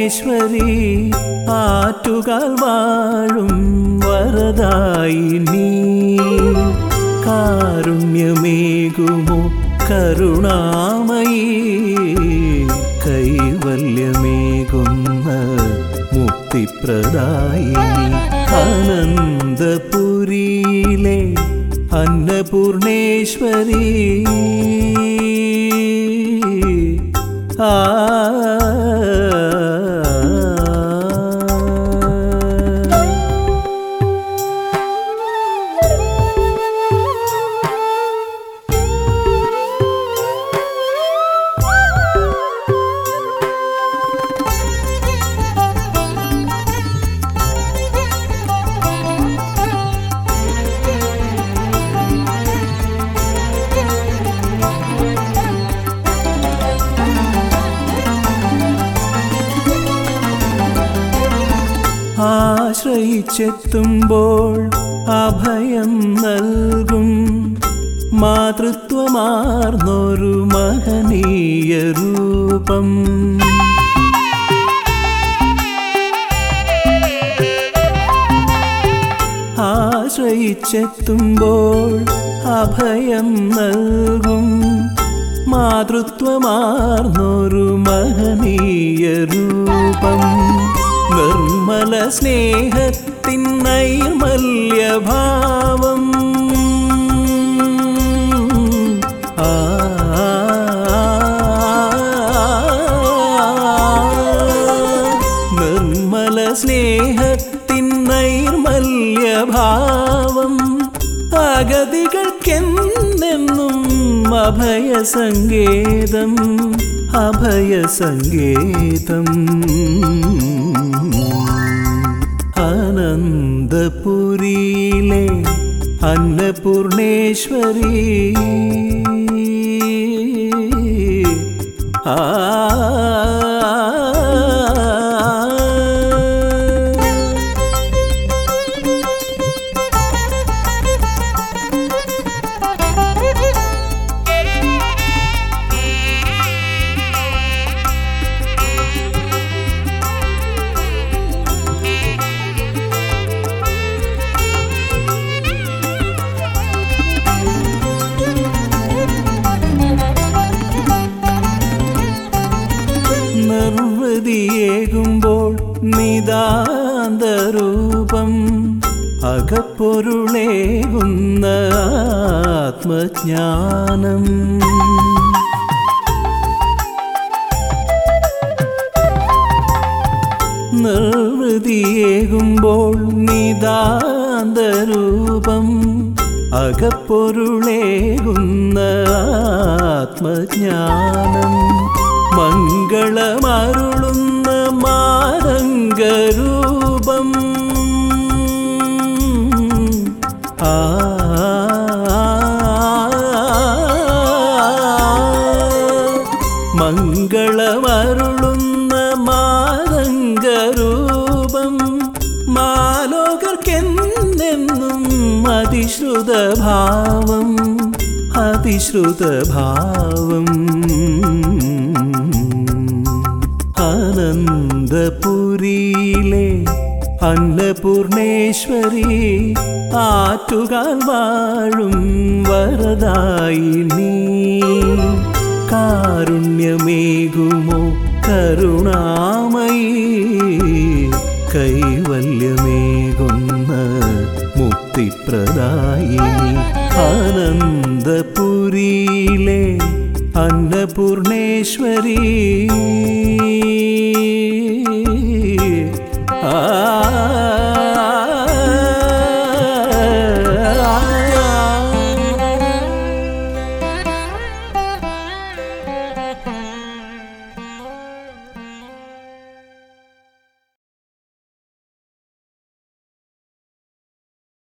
അന്നപൂർണേശ്വരി ആറ്റുകാൽ വാഴും വരദായിനി കാരുണ്യമേകുമോ കരുണാമയി കൈവല്യമേകുന്ന മുക്തിപ്രദായിനി അനന്തപുരിയിലെ അന്നപൂർണേശ്വരി ആ ആശ്രയിച്ചെത്തുമ്പോൾ അഭയം നൽകും മാതൃത്വമാർന്നൊരു മഹനീയ രൂപം ആശ്രയിച്ചെത്തുമ്പോൾ അഭയം നൽകും മാതൃത്വമാർന്നൊരു മഹനീയ രൂപം നിർമ്മല സ്നേഹത്തിൻ നൈർമല്യഭാവം ആ നിർമ്മല സ്നേഹത്തിൻ നൈർമല്യഭാവം അഗതികൾക്കെന്നെന്നും അഭയസങ്കേതം അഭയസങ്കേതം അനന്തപുരിയിലെ അന്നപൂർണേശ്വരി ആ നിർവൃതിയേകുമ്പോൾ നിതാന്തരൂപം അകപ്പൊരുളേകുന്ന ആത്മജ്ഞാനം നിർവൃതിയേകുമ്പോൾ നിതാന്തരൂപം അകപ്പൊരുളേകുന്ന ആത്മജ്ഞാനം മംഗളമരുളുന്ന മാതംഗരൂപം ആ മംഗളമരുളുന്ന മാതംഗരൂപം മാലോകർക്കെന്നെന്നും അതിശ്രുതഭാവം അതിശ്രുതഭാവം അനന്തപുരിയിലെ അന്നപൂർണേശ്വരി ആറ്റുകാൽ വാഴും വരദായിനി കാരുണ്യമേകുമോ കരുണാമയി കൈവല്യമേകുന്ന മുക്തിപ്രദായിനി ആനന്ദപുരിയിലെ അന്നപൂർണേശ്വരി ആ